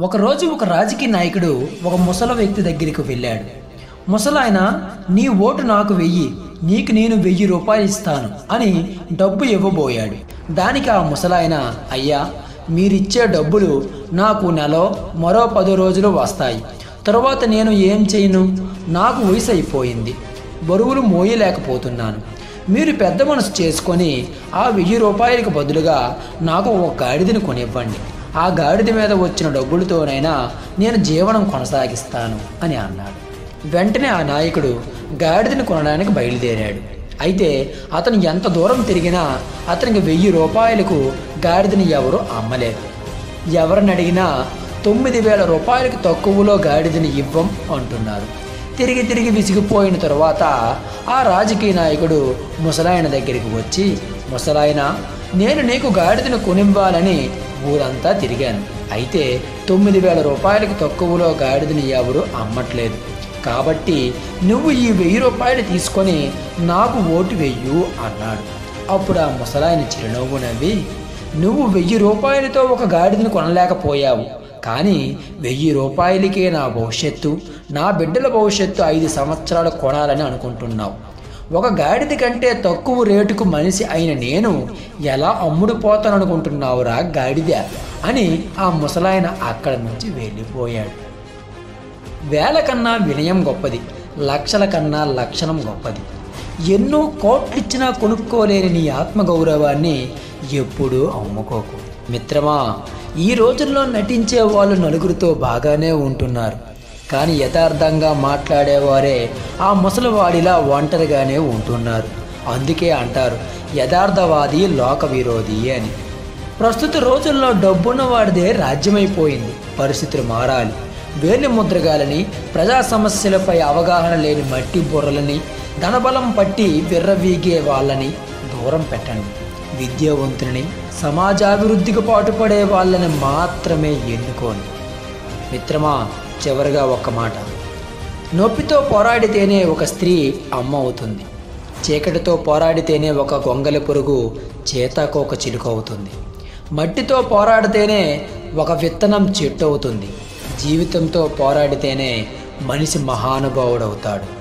ఒకరోజు ఒక రాజకీయ నాయకుడు ఒక ముసల వ్యక్తి దగ్గరికి వెళ్ళాడు ముసలాయన నీ ఓటు నాకు వెయ్యి నీకు నేను వెయ్యి రూపాయలు ఇస్తాను అని డబ్బు ఇవ్వబోయాడు దానికి ఆ ముసలాయన అయ్యా మీరిచ్చే డబ్బులు నాకు నెలో మరో పది రోజులు వస్తాయి తరువాత నేను ఏం చేయను నాకు వయసు అయిపోయింది బరువులు మోయలేకపోతున్నాను మీరు పెద్ద మనసు చేసుకొని ఆ వెయ్యి రూపాయలకు బదులుగా నాకు ఒక గాడిదని కొనివ్వండి ఆ గాడిద మీద వచ్చిన డబ్బులతోనైనా నేను జీవనం కొనసాగిస్తాను అని అన్నాడు వెంటనే ఆ నాయకుడు గాడిదని కొనడానికి బయలుదేరాడు అయితే అతను ఎంత దూరం తిరిగినా అతనికి వెయ్యి రూపాయలకు గాడిదని ఎవరు అమ్మలేదు ఎవరిని అడిగినా తొమ్మిది వేల రూపాయలకు తక్కువలో గాడిదని ఇవ్వం అంటున్నారు తిరిగి తిరిగి విసిగిపోయిన తరువాత ఆ రాజకీయ నాయకుడు ముసలాయన దగ్గరికి వచ్చి ముసలాయన నేను నీకు గాడిదను కొనివ్వాలని ఊరంతా తిరిగాను అయితే తొమ్మిది వేల రూపాయలకు తక్కువలో గాడిదని ఎవరు అమ్మట్లేదు కాబట్టి నువ్వు ఈ వెయ్యి రూపాయలు తీసుకొని నాకు ఓటు వెయ్యు అన్నాడు అప్పుడు ఆ ముసలాయన చిరునవ్వు నవ్వి నువ్వు వెయ్యి రూపాయలతో ఒక గాడిదని కొనలేకపోయావు కానీ వెయ్యి రూపాయలకే నా భవిష్యత్తు నా బిడ్డల భవిష్యత్తు ఐదు సంవత్సరాలు కొనాలని అనుకుంటున్నావు ఒక గాడిద కంటే తక్కువ రేటుకు మనిషి అయిన నేను ఎలా అమ్ముడుపోతాననుకుంటున్నావురా గాడిద అని ఆ ముసలాయన అక్కడి నుంచి వెళ్ళిపోయాడు వేల కన్నా వినయం గొప్పది లక్షల కన్నా లక్షణం గొప్పది ఎన్నో కోట్లిచ్చినా కొనుక్కోలేని నీ ఆత్మగౌరవాన్ని ఎప్పుడూ అమ్ముకోకు మిత్రమా ఈ రోజుల్లో నటించే వాళ్ళు నలుగురితో బాగానే ఉంటున్నారు కానీ యథార్థంగా మాట్లాడేవారే ఆ ముసలివాడిలా ఒంటరిగానే ఉంటున్నారు అందుకే అంటారు యథార్థవాది లోక విరోధి అని ప్రస్తుత రోజుల్లో డబ్బున్న వాడిదే రాజ్యమైపోయింది పరిస్థితులు మారాలి వేలి ముద్రగాలని ప్రజా సమస్యలపై అవగాహన లేని మట్టి బుర్రలని ధనబలం పట్టి విర్రవీగే వాళ్ళని దూరం పెట్టండి విద్యావంతులని సమాజాభివృద్ధికి పాటుపడే వాళ్ళని మాత్రమే ఎన్నుకోండి మిత్రమా చివరిగా ఒక్క మాట నొప్పితో పోరాడితేనే ఒక స్త్రీ అమ్మ అవుతుంది చీకటితో పోరాడితేనే ఒక గొంగలి పురుగు చేతాకోక చిలుక అవుతుంది మట్టితో పోరాడితేనే ఒక విత్తనం చెట్టు అవుతుంది జీవితంతో పోరాడితేనే మనిషి మహానుభావుడవుతాడు